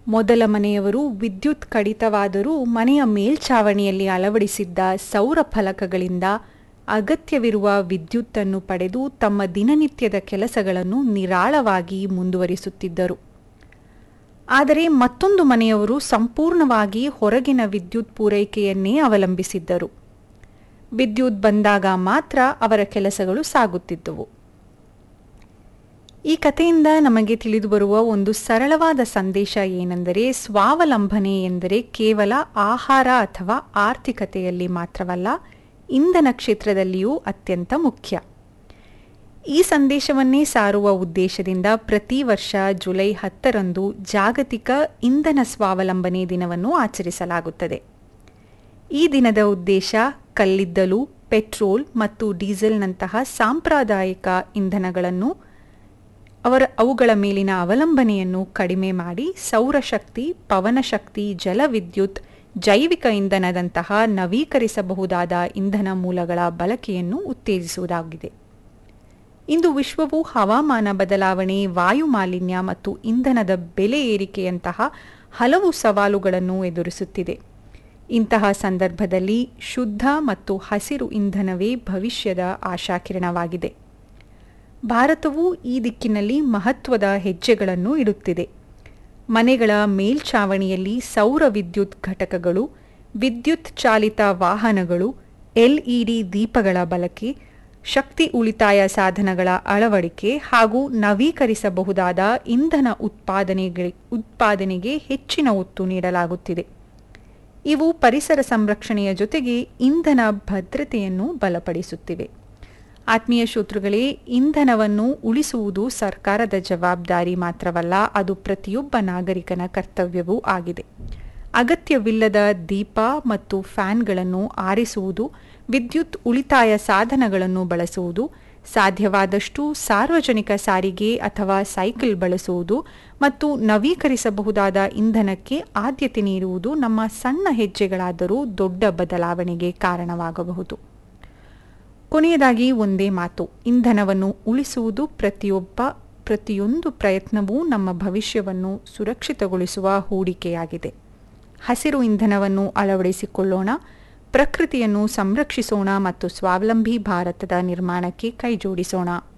ಮೊದಲ ಮನೆಯವರು ವಿದ್ಯುತ್ ಕಡಿತವಾದರೂ ಮನೆಯ ಮೇಲ್ಛಾವಣಿಯಲ್ಲಿ ಅಳವಡಿಸಿದ್ದ ಸೌರ ಫಲಕಗಳಿಂದ ಅಗತ್ಯವಿರುವ ವಿದ್ಯುತ್ತನ್ನು ಪಡೆದು ತಮ್ಮ ದಿನನಿತ್ಯದ ಕೆಲಸಗಳನ್ನು ನಿರಾಳವಾಗಿ ಮುಂದುವರಿಸುತ್ತಿದ್ದರು ಆದರೆ ಮತ್ತೊಂದು ಮನೆಯವರು ಸಂಪೂರ್ಣವಾಗಿ ಹೊರಗಿನ ವಿದ್ಯುತ್ ಪೂರೈಕೆಯನ್ನೇ ಅವಲಂಬಿಸಿದ್ದರು ವಿದ್ಯುತ್ ಬಂದಾಗ ಮಾತ್ರ ಅವರ ಕೆಲಸಗಳು ಸಾಗುತ್ತಿದ್ದವು ಈ ಕಥೆಯಿಂದ ನಮಗೆ ತಿಳಿದುಬರುವ ಒಂದು ಸರಳವಾದ ಸಂದೇಶ ಏನೆಂದರೆ ಸ್ವಾವಲಂಬನೆ ಎಂದರೆ ಕೇವಲ ಆಹಾರ ಅಥವಾ ಆರ್ಥಿಕತೆಯಲ್ಲಿ ಮಾತ್ರವಲ್ಲ ಇಂಧನ ಕ್ಷೇತ್ರದಲ್ಲಿಯೂ ಅತ್ಯಂತ ಮುಖ್ಯ ಈ ಸಂದೇಶವನ್ನೇ ಸಾರುವ ಉದ್ದೇಶದಿಂದ ಪ್ರತಿ ವರ್ಷ ಜುಲೈ ಹತ್ತರಂದು ಜಾಗತಿಕ ಇಂಧನ ಸ್ವಾವಲಂಬನೆ ದಿನವನ್ನು ಆಚರಿಸಲಾಗುತ್ತದೆ ಈ ದಿನದ ಉದ್ದೇಶ ಕಲ್ಲಿದ್ದಲು ಪೆಟ್ರೋಲ್ ಮತ್ತು ಡೀಸೆಲ್ನಂತಹ ಸಾಂಪ್ರದಾಯಿಕ ಇಂಧನಗಳನ್ನು ಅವರ ಅವುಗಳ ಮೇಲಿನ ಅವಲಂಬನೆಯನ್ನು ಕಡಿಮೆ ಮಾಡಿ ಸೌರಶಕ್ತಿ ಪವನಶಕ್ತಿ ಜಲವಿದ್ಯುತ್ ಜೈವಿಕ ಇಂಧನದಂತಹ ನವೀಕರಿಸಬಹುದಾದ ಇಂಧನ ಮೂಲಗಳ ಬಳಕೆಯನ್ನು ಉತ್ತೇಜಿಸುವುದಾಗಿದೆ ಇಂದು ವಿಶ್ವವು ಹವಾಮಾನ ಬದಲಾವಣೆ ವಾಯು ಮಾಲಿನ್ಯ ಮತ್ತು ಇಂಧನದ ಬೆಲೆ ಏರಿಕೆಯಂತಹ ಹಲವು ಸವಾಲುಗಳನ್ನು ಎದುರಿಸುತ್ತಿದೆ ಇಂತಹ ಸಂದರ್ಭದಲ್ಲಿ ಶುದ್ಧ ಮತ್ತು ಹಸಿರು ಇಂಧನವೇ ಭವಿಷ್ಯದ ಆಶಾಕಿರಣವಾಗಿದೆ ಭಾರತವು ಈ ದಿಕ್ಕಿನಲ್ಲಿ ಮಹತ್ವದ ಹೆಜ್ಜೆಗಳನ್ನು ಇಡುತ್ತಿದೆ ಮನೆಗಳ ಮೇಲ್ಛಾವಣಿಯಲ್ಲಿ ಸೌರ ವಿದ್ಯುತ್ ಘಟಕಗಳು ವಿದ್ಯುತ್ ಚಾಲಿತ ವಾಹನಗಳು ಎಲ್ಇಡಿ ದೀಪಗಳ ಬಳಕೆ ಶಕ್ತಿ ಉಳಿತಾಯ ಸಾಧನಗಳ ಅಳವಡಿಕೆ ಹಾಗೂ ನವೀಕರಿಸಬಹುದಾದ ಇಂಧನ ಉತ್ಪಾದನೆಗೆ ಉತ್ಪಾದನೆಗೆ ಹೆಚ್ಚಿನ ಒತ್ತು ನೀಡಲಾಗುತ್ತಿದೆ ಇವು ಪರಿಸರ ಸಂರಕ್ಷಣೆಯ ಜೊತೆಗೆ ಇಂಧನ ಭದ್ರತೆಯನ್ನು ಬಲಪಡಿಸುತ್ತಿವೆ ಆತ್ಮೀಯ ಶ್ರೋತೃಗಳೇ ಇಂಧನವನ್ನು ಉಳಿಸುವುದು ಸರ್ಕಾರದ ಜವಾಬ್ದಾರಿ ಮಾತ್ರವಲ್ಲ ಅದು ಪ್ರತಿಯೊಬ್ಬ ನಾಗರಿಕನ ಕರ್ತವ್ಯವೂ ಆಗಿದೆ ಅಗತ್ಯವಿಲ್ಲದ ದೀಪ ಮತ್ತು ಫ್ಯಾನ್ಗಳನ್ನು ಆರಿಸುವುದು ವಿದ್ಯುತ್ ಉಳಿತಾಯ ಸಾಧನಗಳನ್ನು ಬಳಸುವುದು ಸಾಧ್ಯವಾದಷ್ಟು ಸಾರ್ವಜನಿಕ ಸಾರಿಗೆ ಅಥವಾ ಸೈಕಲ್ ಬಳಸುವುದು ಮತ್ತು ನವೀಕರಿಸಬಹುದಾದ ಇಂಧನಕ್ಕೆ ಆದ್ಯತೆ ನೀಡುವುದು ನಮ್ಮ ಸಣ್ಣ ಹೆಜ್ಜೆಗಳಾದರೂ ದೊಡ್ಡ ಬದಲಾವಣೆಗೆ ಕಾರಣವಾಗಬಹುದು ಕೊನೆಯದಾಗಿ ಒಂದೇ ಮಾತು ಇಂಧನವನ್ನು ಉಳಿಸುವುದು ಪ್ರತಿಯೊಬ್ಬ ಪ್ರತಿಯೊಂದು ಪ್ರಯತ್ನವೂ ನಮ್ಮ ಭವಿಷ್ಯವನ್ನು ಸುರಕ್ಷಿತಗೊಳಿಸುವ ಹೂಡಿಕೆಯಾಗಿದೆ ಹಸಿರು ಇಂಧನವನ್ನು ಅಳವಡಿಸಿಕೊಳ್ಳೋಣ ಪ್ರಕೃತಿಯನ್ನು ಸಂರಕ್ಷಿಸೋಣ ಮತ್ತು ಸ್ವಾವಲಂಬಿ ಭಾರತದ ನಿರ್ಮಾಣಕ್ಕೆ ಕೈಜೋಡಿಸೋಣ